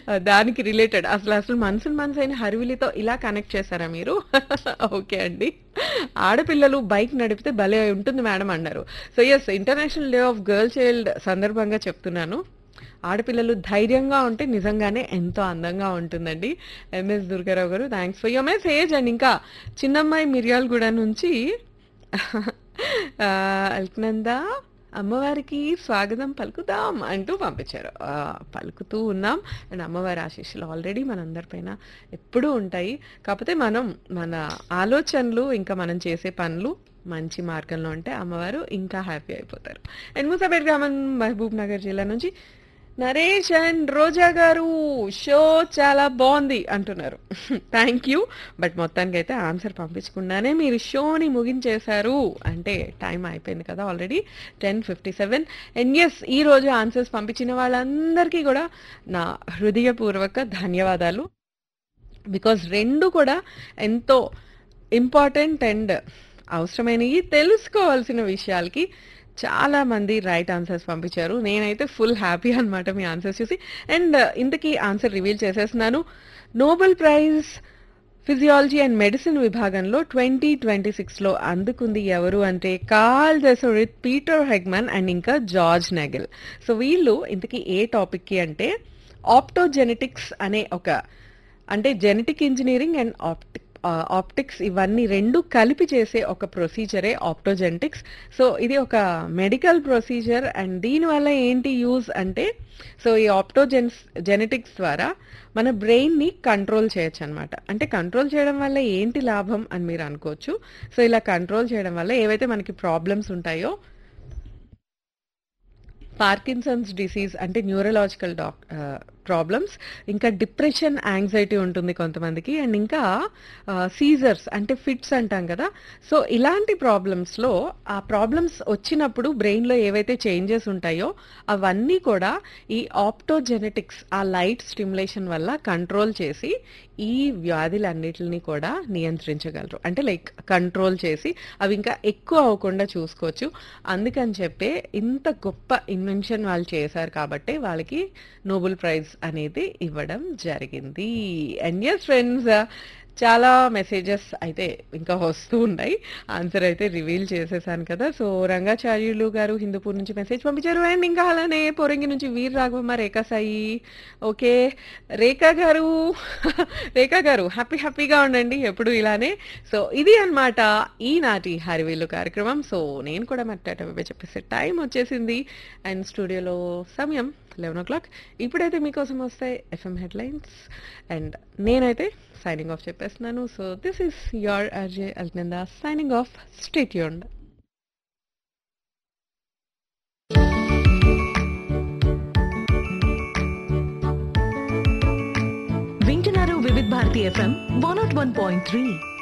దానికి రిలేటెడ్ అసలు అసలు మనసుని మనసు అయిన హరివిలితో ఇలా కనెక్ట్ చేశారా మీరు ఓకే అండి ఆడపిల్లలు బైక్ నడిపితే భలే ఉంటుంది మేడం అన్నారు so yes international day of girl child సందర్భంగా చెప్తున్నాను ఆడపిల్లలు ధైర్యంగా ఉంటే నిజంగానే ఎంతో అందంగా ఉంటుందండి ఎంఎస్ దుర్గారావు గారు thanks for your message and ఇంకా చిన్నమ్మాయి మిర్యాలగూడ నుంచి ఆ, అల్కనంద అమ్మవారికి స్వాగతం పలుకుదాం అంటూ పంపించారు ఆ, పలుకుతూ ఉన్నాం అండ్ అమ్మవారి ఆశీస్సులు ఆల్రెడీ మనందరిపైన ఎప్పుడూ ఉంటాయి కాకపోతే మనం మన ఆలోచనలు ఇంకా మనం చేసే పనులు మంచి మార్గంలో ఉంటే అమ్మవారు ఇంకా హ్యాపీ అయిపోతారు అండ్ మూసాపేట గ్రామం మహబూబ్ నగర్ జిల్లా నుంచి నరేష్ అండ్ రోజా గారు షో చాలా బాగుంది అంటున్నారు థ్యాంక్ యూ బట్ మొత్తానికి అయితే ఆన్సర్ పంపించకుండానే మీరు షోని ముగించేశారు అంటే టైం అయిపోయింది కదా already ten fifty seven and yes ఈ రోజు ఆన్సర్స్ పంపించిన వాళ్ళందరికీ కూడా నా హృదయపూర్వక ధన్యవాదాలు బికాజ్ రెండు కూడా ఎంతో ఇంపార్టెంట్ అండ్ అవసరమైనవి తెలుసుకోవాల్సిన విషయాలకి చాలా మంది రైట్ ఆన్సర్స్ పంపించారు నేనైతే ఫుల్ హ్యాపీ అన్నమాట మీ ఆన్సర్స్ చూసి అండ్ ఇంతకీ ఆన్సర్ రివీల్ చేసేస్తున్నాను Nobel prize physiology and medicine విభాగంలో ట్వంటీ ట్వంటీ సిక్స్లో అందుకుంది ఎవరు అంటే Karl Deisseroth Peter Hegemann and ఇంకా జార్జ్ నెగెల్ సో వీళ్ళు ఇంతకీ ఏ టాపిక్కి అంటే ఆప్టోజెనెటిక్స్ అనే ఒక అంటే genetic engineering and optic optics ఇవన్నీ రెండు కలిపి చేసే ఒక ప్రొసీజరే ఆప్టోజెనెటిక్స్ సో ఇది ఒక మెడికల్ ప్రొసీజర్ అండ్ దీనివల్ల ఏంటి యూజ్ అంటే సో ఈ ఆప్టోజెన్స్ జెనెటిక్స్ ద్వారా మన బ్రెయిన్ని కంట్రోల్ చేయొచ్చు అనమాట అంటే కంట్రోల్ చేయడం వల్ల ఏంటి లాభం అని మీరు అనుకోవచ్చు సో ఇలా కంట్రోల్ చేయడం వల్ల ఏవైతే మనకి ప్రాబ్లమ్స్ ఉంటాయో పార్కిన్సన్స్ డిసీజ్ అంటే న్యూరలాజికల్ డాక్ ప్రాబ్లమ్స్ ఇంకా డిప్రెషన్ యాంగ్జైటీ ఉంటుంది కొంతమందికి అండ్ ఇంకా సీజర్స్ అంటే ఫిట్స్ అంటాం కదా సో ఇలాంటి ప్రాబ్లమ్స్లో ఆ ప్రాబ్లమ్స్ వచ్చినప్పుడు బ్రెయిన్లో ఏవైతే చేంజెస్ ఉంటాయో అవన్నీ కూడా ఈ ఆప్టోజెనెటిక్స్ ఆ లైట్ స్టిమ్యులేషన్ వల్ల కంట్రోల్ చేసి ఈ వ్యాధులన్నిటిని కూడా నియంత్రించగలరు అంటే లైక్ కంట్రోల్ చేసి అవి ఇంకా ఎక్కువ అవ్వకుండా చూసుకోవచ్చు అందుకని చెప్పే ఇంత గొప్ప ఇన్వెన్షన్ వాళ్ళు చేశారు కాబట్టి వాళ్ళకి నోబెల్ ప్రైజ్ అనేది ఇవ్వడం జరిగింది అండ్ ఎస్ ఫ్రెండ్స్ చాలా మెసేజెస్ అయితే ఇంకా వస్తూ ఉన్నాయి ఆన్సర్ అయితే రివీల్ చేసేసాను కదా సో రంగాచార్యులు గారు హిందూపూర్ నుంచి మెసేజ్ పంపించారు అండ్ ఇంకా అలానే పోరంగి నుంచి వీర్ రాఘవమ్మ రేఖా సాయి ఓకే రేఖా గారు రేఖా గారు హ్యాపీ హ్యాపీగా ఉండండి ఎప్పుడు ఇలానే సో ఇది అన్నమాట ఈనాటి హరివేలు కార్యక్రమం సో నేను కూడా మరి చెప్పేసి టైం వచ్చేసింది అండ్ స్టూడియోలో సమయం లెవెన్ ఓ క్లాక్ ఇప్పుడైతే మీకోసం వస్తాయి ఎఫ్ఎం హెడ్లైన్స్ అండ్ నేనైతే సైనింగ్ ఆఫ్ చెప్పేస్తున్నాను so this is your RJ Alnanda signing off stay tuned వింటున్నారు Vividh Bharati FM one nought one point three